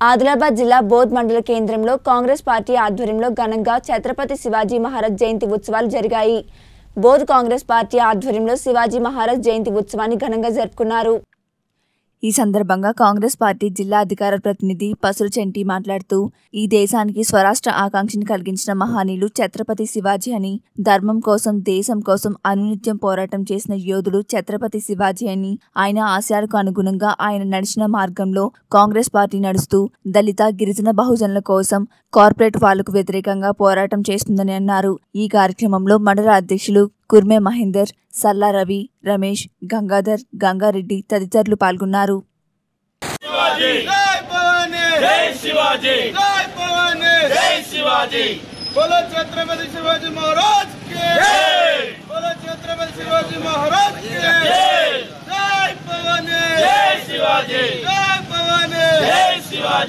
ఆదిలాబాద్ జిల్లా బోధ్ మండల కేంద్రంలో కాంగ్రెస్ పార్టీ ఆధ్వర్యంలో ఘనంగా ఛత్రపతి శివాజీ మహారాజ్ జయంతి ఉత్సవాలు జరిగాయి బోధ్ కాంగ్రెస్ పార్టీ ఆధ్వర్యంలో శివాజీ మహారాజ్ జయంతి ఉత్సవాన్ని ఘనంగా జరుపుకున్నారు ఈ సందర్భంగా కాంగ్రెస్ పార్టీ జిల్లా అధికార ప్రతినిధి పసులు చెంటి మాట్లాడుతూ ఈ దేశానికి స్వరాష్ట్ర ఆకాంక్షని కలిగించిన మహానీయులు ఛత్రపతి శివాజీ అని ధర్మం కోసం దేశం కోసం అనునిత్యం పోరాటం చేసిన యోధుడు ఛత్రపతి శివాజీ అని ఆయన ఆశయాలకు అనుగుణంగా ఆయన నడిచిన మార్గంలో కాంగ్రెస్ పార్టీ నడుస్తూ దళిత గిరిజన బహుజనుల కోసం కార్పొరేట్ వాళ్లకు వ్యతిరేకంగా పోరాటం చేస్తుందని అన్నారు ఈ కార్యక్రమంలో మండల అధ్యక్షులు కుర్మే మహేందర్ సల్లా రవి రమేష్ గంగాధర్ గంగారెడ్డి తదితరులు పాల్గొన్నారు శివాజీ జై భవానీ జై శివాజీ జై భవానీ జై శివాజీ बोलो छत्रपति शिवाजी महाराज के जय। बोलो छत्रपति शिवाजी महाराज के जय। जय भवानी జై శివాజీ जय भवानी జై శివాజీ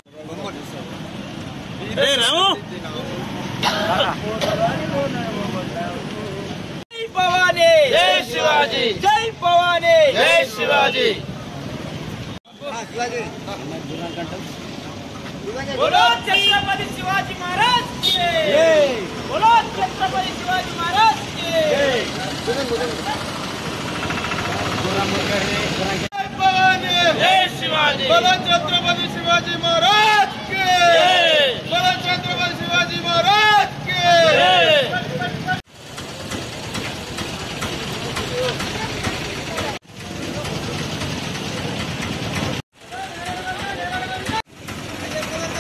जय भवानी జై శివాజీ जय भवानी జై శివాజీ बोलो छत्रपति शिवाजी महाराज के बोलो छत्रपति शिवाजी महाराज के जय भवानी జై శివాజీ बोलो छत्रपति शिवाजी महाराज के जय। बोलो छत्रपति